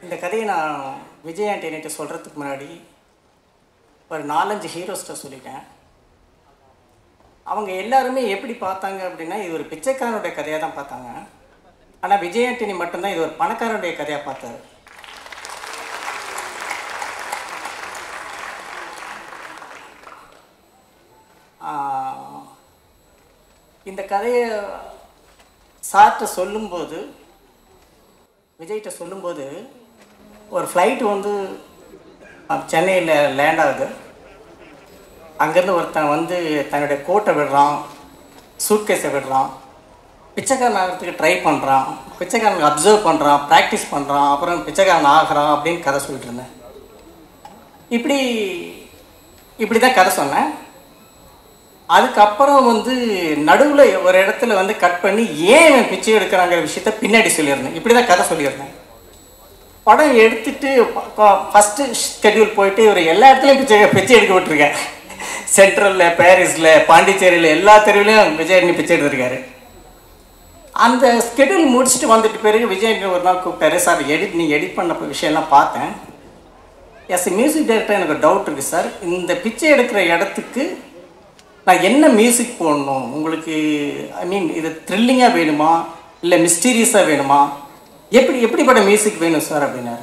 இந்த கதையை நான் விஜய் ஆண்டனிட்ட சொல்கிறதுக்கு முன்னாடி ஒரு நாலஞ்சு ஹீரோஸ்ட்ட சொல்லிட்டேன் அவங்க எல்லாருமே எப்படி பார்த்தாங்க அப்படின்னா இது ஒரு பிச்சைக்காரனுடைய கதையாக தான் பார்த்தாங்க ஆனால் விஜய் ஆண்டனி மட்டும்தான் இது ஒரு பணக்காரனுடைய கதையாக பார்த்தாரு ஆஹ், இந்த கதையை சார்கிட்ட சொல்லும்போது விஜய்கிட்ட சொல்லும்போது ஒரு ஃப்ளைட் வந்து சென்னையில் லேண்ட் ஆகுது அங்கேருந்து ஒருத்தன் வந்து தன்னுடைய கோட்டை விடுறான் சூட்கேஸை விடுறான் பிச்சைக்காரன் ஆகிறதுக்கு ட்ரை பண்ணுறான் பிச்சைக்காரன் அப்சர்வ் பண்ணுறான் ப்ராக்டிஸ் பண்ணுறான் அப்புறம் பிச்சைக்காரன் ஆகிறான் அப்படின்னு கதை சொல்லிட்டு இருந்தேன் இப்படி இப்படி தான் கதை சொன்னேன் அதுக்கப்புறம் வந்து நடுவில் ஒரு இடத்துல வந்து கட் பண்ணி ஏன் இவன் பிச்சை எடுக்கிறாங்கிற விஷயத்த பின்னாடி சொல்லியிருந்தேன் இப்படி தான் கதை சொல்லியிருந்தேன் படம் எடுத்துட்டு ஃபஸ்ட்டு ஸ்கெடியூல் போயிட்டு இவர் எல்லா இடத்துலையும் பிச்சை பிச்சை எடுக்க விட்டுருக்கேன் சென்ட்ரலில் பாரிஸில் பாண்டிச்சேரியில் எல்லா தெருவிலையும் விஜய் பிச்சை எடுத்திருக்காரு அந்த ஸ்கெடியூல் முடிச்சுட்டு வந்துட்டு பிறகு விஜய் ஒரு நாள் கூப்பிட்டாரு சார் எடிட் நீங்கள் எடிட் பண்ண விஷயம்லாம் பார்த்தேன் எஸ் மியூசிக் டைரக்டர் எனக்கு டவுட் இருக்குது சார் இந்த பிச்சை எடுக்கிற இடத்துக்கு நான் என்ன மியூசிக் போடணும் உங்களுக்கு ஐ மீன் இது த்ரில்லிங்காக வேணுமா இல்லை மிஸ்டீரியஸாக வேணுமா எப்படி எப்படிப்பட்ட மியூசிக் வேணும் சார் அப்படின்னாரு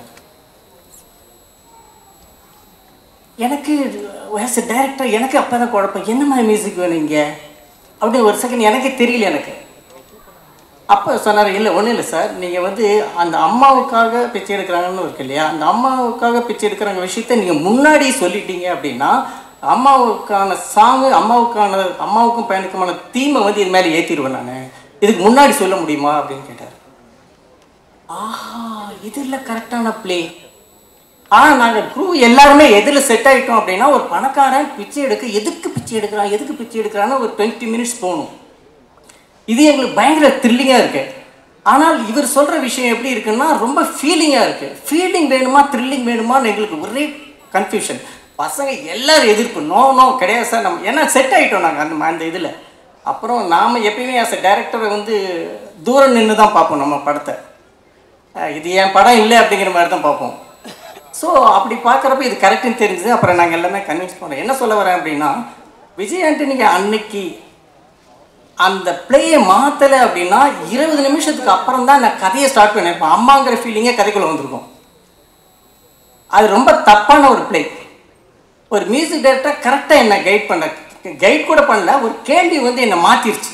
எனக்கு ஆஸ் எ டேரக்டர் எனக்கு அப்போ தான் குழப்பம் என்ன மாதிரி மியூசிக் வேணும் இங்கே அப்படின்னு ஒரு செகண்ட் எனக்கே தெரியல எனக்கு அப்போ சொன்னார் இல்லை ஒன்றும் இல்லை சார் நீங்கள் வந்து அந்த அம்மாவுக்காக பிச்சை எடுக்கிறாங்கன்னு இருக்கு இல்லையா அந்த அம்மாவுக்காக பிச்சை எடுக்கிறாங்க விஷயத்த நீங்கள் முன்னாடி சொல்லிட்டீங்க அப்படின்னா அம்மாவுக்கான சாங்கு அம்மாவுக்கான அம்மாவுக்கும் பையனுக்குமான தீமை வந்து இது மேலே ஏற்றிடுவேன் நான் இதுக்கு முன்னாடி சொல்ல முடியுமா அப்படின்னு கேட்டார் ஆஹா இது இல்லை கரெக்டான ப்ளே ஆனால் நாங்கள் க்ரூ எல்லாருமே எதில் செட் ஆகிட்டோம் அப்படின்னா ஒரு பணக்காரன் பிச்சை எடுக்க எதுக்கு பிச்சை எடுக்கிறான் எதுக்கு பிச்சை எடுக்கிறான்னு ஒரு டுவெண்ட்டி மினிட்ஸ் போகணும் இது எங்களுக்கு பயங்கர த்ரில்லிங்காக இருக்கு ஆனால் இவர் சொல்கிற விஷயம் எப்படி இருக்குன்னா ரொம்ப ஃபீலிங்காக இருக்கு ஃபீலிங் வேணுமா த்ரில்லிங் வேணுமான்னு எங்களுக்கு ஒரே கன்ஃபியூஷன் பசங்க எல்லாரும் எதிர்ப்பு நோ நோ கிடையாது சார் நம்ம ஏன்னா செட் ஆகிட்டோம் நாங்கள் அந்த அந்த இதில் அப்புறம் நாம் எப்பயுமே ஆஸ் எ டேரக்டரை வந்து தூரம் நின்று தான் பார்ப்போம் நம்ம படத்தை அஹ் இது என் படம் இல்லை அப்படிங்கிற மாதிரி தான் பார்ப்போம் ஸோ அப்படி பார்க்குறப்ப இது கரெக்டுன்னு தெரிஞ்சது அப்புறம் நாங்கள் எல்லாமே கன்வின்ஸ் பண்ணோம் என்ன சொல்ல வரேன் அப்படின்னா விஜய் ஆண்டனிக்கு அன்னைக்கு அந்த பிளேயை மாற்றலை அப்படின்னா இருபது நிமிஷத்துக்கு அப்புறம் தான் நான் கதையை ஸ்டார்ட் பண்ணியிருப்பேன் அம்மாங்கிற ஃபீலிங்கே கதைக்குள்ளே வந்திருக்கும் அது ரொம்ப தப்பான ஒரு பிளே ஒரு மியூசிக் டைரக்டர் கரெக்டாக என்னை கைட் பண்ண கைட் கூட பண்ணல ஒரு கேள்வி வந்து என்னை மாற்றிருச்சு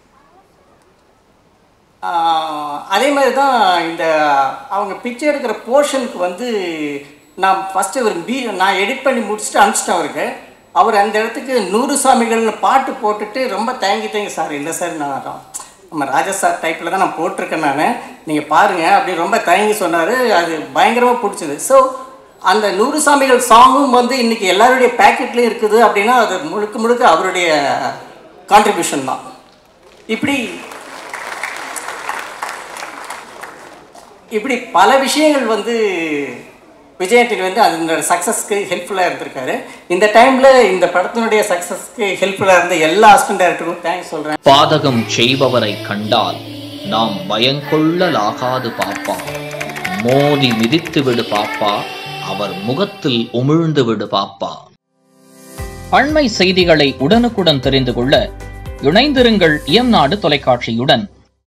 அதே மாதிரி தான் இந்த அவங்க பிச்சை எடுக்கிற போர்ஷனுக்கு வந்து நான் ஃபஸ்ட்டு ஒரு பீ நான் எடிட் பண்ணி முடிச்சுட்டு அனுப்பிச்சிட்டேன் அவருக்கு அவர் அந்த இடத்துக்கு நூறு சாமிகள்னு பாட்டு போட்டுட்டு ரொம்ப தேங்கி தேங்கி சார் இல்லை சார் நான் நம்ம ராஜா சார் டைப்பில் தான் நான் போட்டிருக்கேன் நான் நீங்கள் பாருங்கள் அப்படி ரொம்ப தயங்கி சொன்னார் அது பயங்கரமாக பிடிச்சது ஸோ அந்த நூறு சாமிகள் சாங்கும் வந்து இன்றைக்கி எல்லாருடைய பேக்கெட்லேயும் இருக்குது அப்படின்னா அது முழுக்க முழுக்க அவருடைய கான்ட்ரிபியூஷன் தான் இப்படி இப்படி பல விஷயங்கள் வந்து விஜயாண்டினி வந்து அதனோட சக்ஸஸ்க்கு ஹெல்ப்ஃபுல்லாக இருந்திருக்காரு இந்த டைமில் இந்த படத்தினுடைய சக்ஸஸ்க்கு ஹெல்ப்ஃபுல்லாக இருந்த எல்லா அசிஸ்டன்ட் டேரக்டருக்கும் தேங்க்ஸ் சொல்கிறேன் பாதகம் செய்பவரை கண்டால் நாம் பயங்கொள்ளலாகாது பாப்பா மோதி மிதித்து விடு பாப்பா அவர் முகத்தில் உமிழ்ந்து விடு பாப்பா அண்மை செய்திகளை உடனுக்குடன் தெரிந்து கொள்ள இணைந்திருங்கள் இயம்நாடு தொலைக்காட்சியுடன்